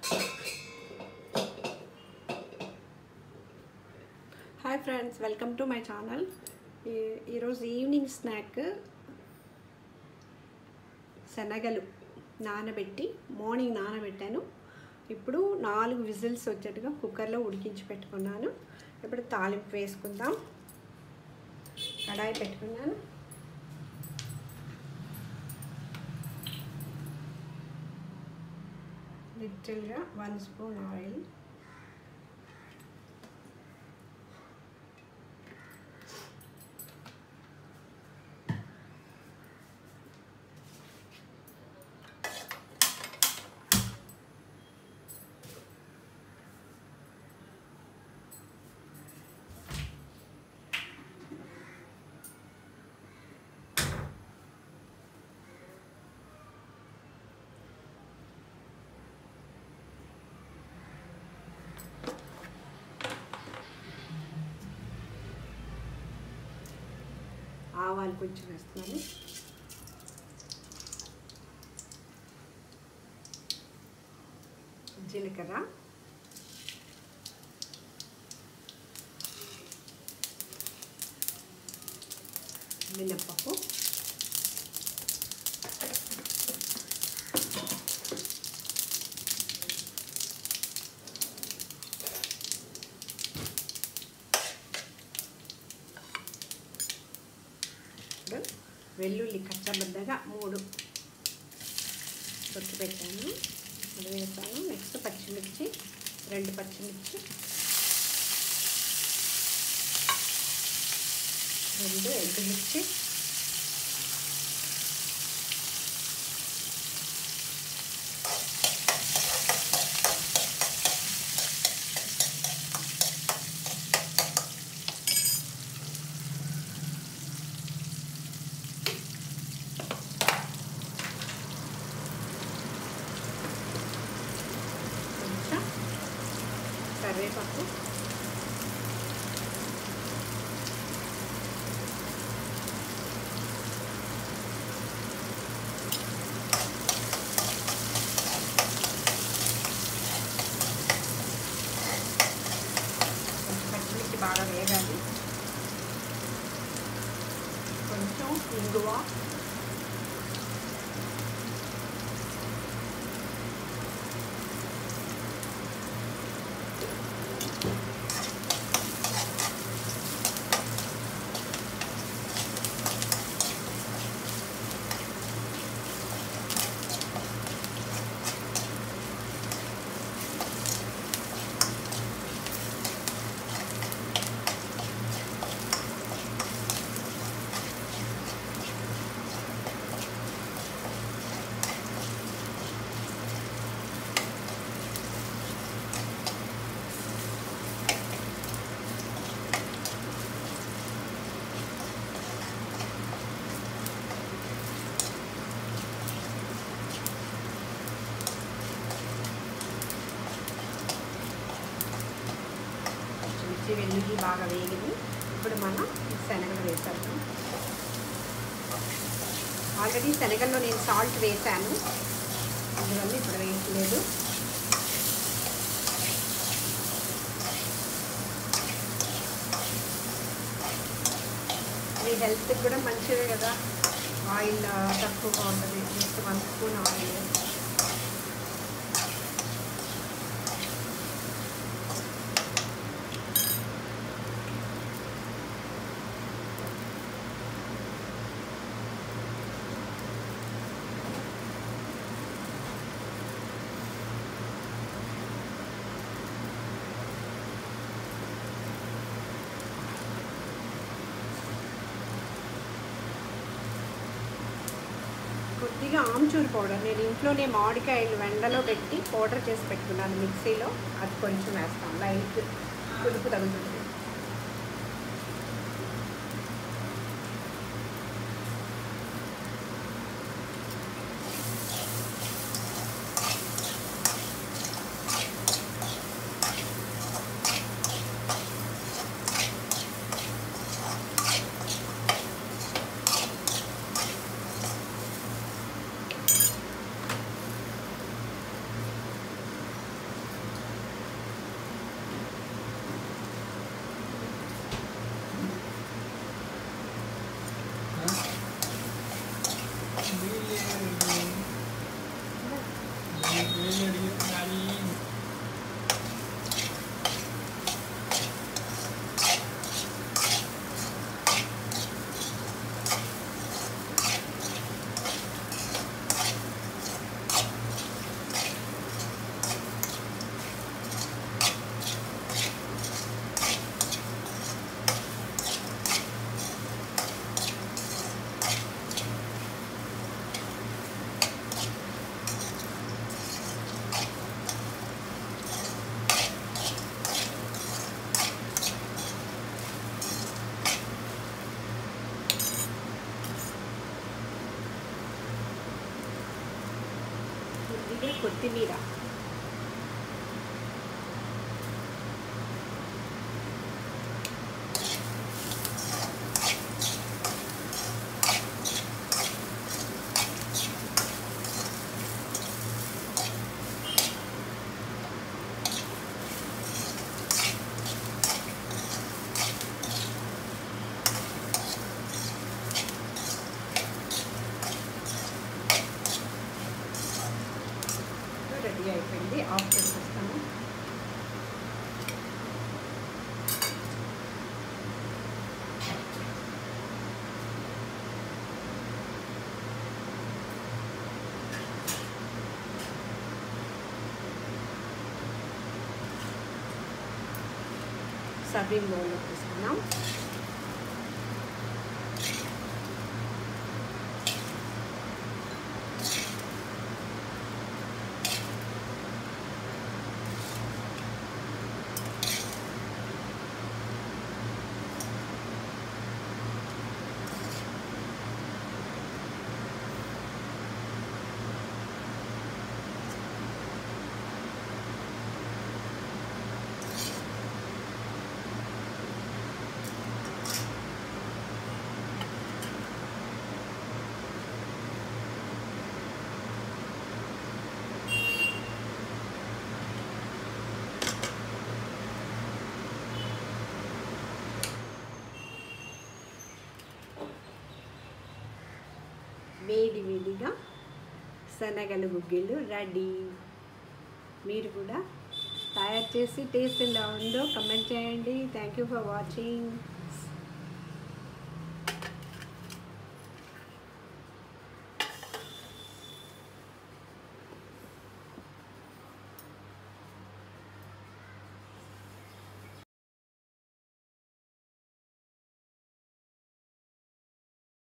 hi friends welcome to my channel ఈరోజు evening snack శనగలు నానబెట్టి మార్నింగ్ నానబెట్టాను ఇప్పుడు నాలుగు విజిల్స్ వచ్చేట్టుగా కుక్కర్లో ఉడికించి పెట్టుకున్నాను ఇప్పుడు తాలింపు వేసుకుందాం కడాయి పెట్టుకున్నాను లిటిల్గా వన్ స్పూన్ ఆయిల్ ఆవాలు కొంచెం వేస్తున్నాను జీలకర్ర మినప్పప్పు ఇప్పుడు వెల్లుల్లి కచ్చబద్దగా మూడు కొట్టి పెట్టాను అది వేసాను నెక్స్ట్ పచ్చిమిర్చి రెండు పచ్చిమిర్చి రెండు ఎండుమిర్చి కొంచెం కరివేపాకు కొంచెం పచ్చిమిర్చి బాగా వేగాలి కొంచెం ఇంగువ పచ్చిమిర్చి వెల్లుల్లి బాగా వేగింది ఇప్పుడు మనం ఈ శనగలు వేసేద్దాం ఆల్రెడీ శనగల్లో నేను సాల్ట్ వేసాను అందువల్ల ఇప్పుడు వేయట్లేదు మీ హెల్త్కి కూడా మంచిదే కదా ఆయిల్ తక్కువగా ఉంటుంది జస్ట్ వన్ స్పూన్ ఆయిల్ కొద్దిగా ఆమ్చూర్ పౌడర్ నేను ఇంట్లోనే మామిడికాయలు వెండలో పెట్టి పౌడర్ చేసి పెట్టుకున్నాను మిక్సీలో అది కొంచెం వేస్తాను లైట్ పులుపు తగులుతుంది కొత్తిమీర రెడీ అయిపోయింది ఆఫ్ చేసేస్తాను సర్వింగ్ బౌల్లో తీసుకున్నాం వేడి వేడిగా శనగల గుగ్గిళ్ళు రెడీ మీరు కూడా తయారు చేసి టేస్ట్ ఎలా ఉందో కమెంట్ చేయండి థ్యాంక్ యూ ఫర్ వాచింగ్